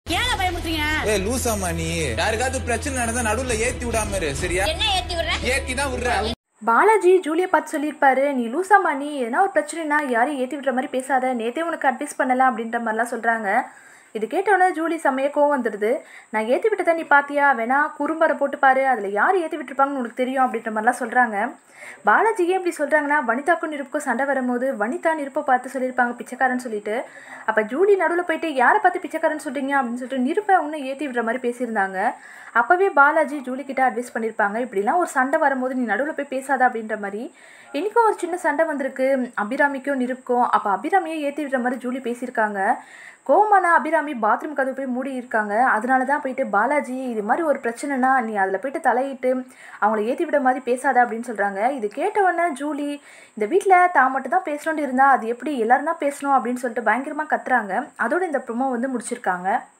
ஏன் பயமுறுத்துறீங்க ஏய் லூசாமா நீ யாருக்காவது பிரச்சனை நடந்தா நடுவுல ஏத்தி விடாம இரு சரியா என்ன ஏத்தி விடுற ஏத்தி தான் விடுற பாலாஜி ஜூலியை பார்த்து சொல்லியிருப்பாரு நீ லூசாமா நீ எதனா ஒரு பிரச்சனைனா யாரையும் ஏற்றி விடுற மாதிரி பேசாத நேத்தே உனக்கு அட்வைஸ் பண்ணலாம் அப்படின்ற மாதிரிலாம் சொல்கிறாங்க இது கேட்டோன்னே ஜூலி செம்மைய கோவம் வந்துடுது நான் ஏற்றி விட்டதை நீ பாத்தியா வேணா குறும்பரை போட்டு பாரு அதில் யார் ஏற்றி விட்டுருப்பாங்கன்னு உனக்கு தெரியும் அப்படின்ற மாதிரிலாம் சொல்கிறாங்க பாலாஜி ஏன் இப்படி சொல்கிறாங்கன்னா வனிதாக்கும் நிருப்புக்கும் சண்டை வரும்போது வனிதா நிருப்பை பார்த்து சொல்லியிருப்பாங்க பிச்சைக்காரன்னு சொல்லிட்டு அப்போ ஜூலி நடுவில் போயிட்டு யாரை பார்த்து பிச்சைக்காரன்னு சொல்கிறீங்க அப்படின்னு சொல்லிட்டு நிருப்பை இன்னும் ஏற்றி விடுற மாதிரி பேசியிருந்தாங்க அப்போவே பாலாஜி ஜூலி கிட்ட அட்வைஸ் பண்ணியிருப்பாங்க இப்படிலாம் ஒரு சண்டை வரும்போது நீ நடுவில் போய் பேசாத அப்படின்ற மாதிரி இன்றைக்கும் ஒரு சின்ன சண்டை வந்திருக்கு அபிராமிக்கும் நிருப்புக்கும் அப்போ அபிராமியை ஏற்றி விடுற மாதிரி ஜூலி பேசியிருக்காங்க கோவமான அபிராமி பாத்ரூம் கதவு போய் மூடி இருக்காங்க அதனால தான் போயிட்டு பாலாஜி இது மாதிரி ஒரு பிரச்சனைனா நீ அதில் போயிட்டு தலையிட்டு அவங்கள ஏற்றி விட மாதிரி பேசாத அப்படின்னு சொல்கிறாங்க இது கேட்ட உடனே ஜூலி இந்த வீட்டில் தான் மட்டும் தான் பேசணும்னு இருந்தால் அது எப்படி எல்லாரும் தான் பேசணும் அப்படின்னு சொல்லிட்டு பயங்கரமாக கத்துறாங்க அதோட இந்த ப்ரொமோ வந்து முடிச்சிருக்காங்க